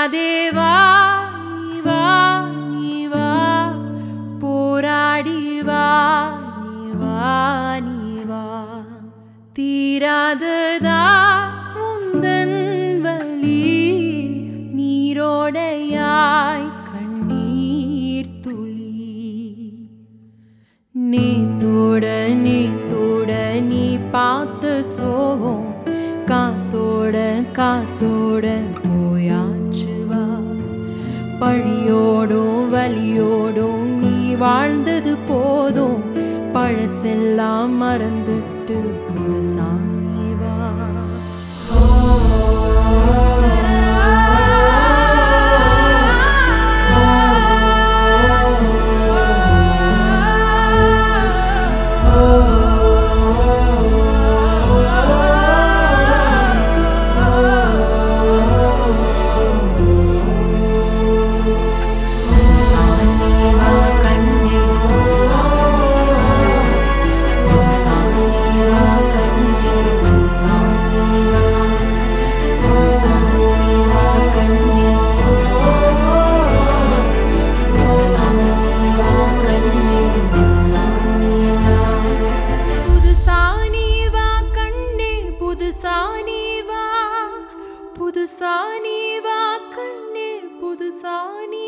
தீராதேவா நீ வா நீ வா போராடி வா நீ வா நீ வா தீராததா உந்தன் வலி நீரோடையாய் கண்ணீர் துளி நேத்தோட நேத்தோட நீ பார்த்த சோகம் காத்தோட காத்தோட போயாச்சு வா பழியோடும் வலியோடும் நீ வாழ்ந்தது போதும் பழசெல்லாம் மறந்துட்டு புதுசா நீ வா புதுசானிவா கண்ணே புதுசானிவா புதுசானிவா கண்ணே புதுசானிவா புதுசானிவா கண்ணே புதுசானிவா புதுசானிவா கண்ணே புதுசானிவா புதுசானிவா கண்ணே புதுசானிவா புதுசானிவா கண்ணே புதுசானி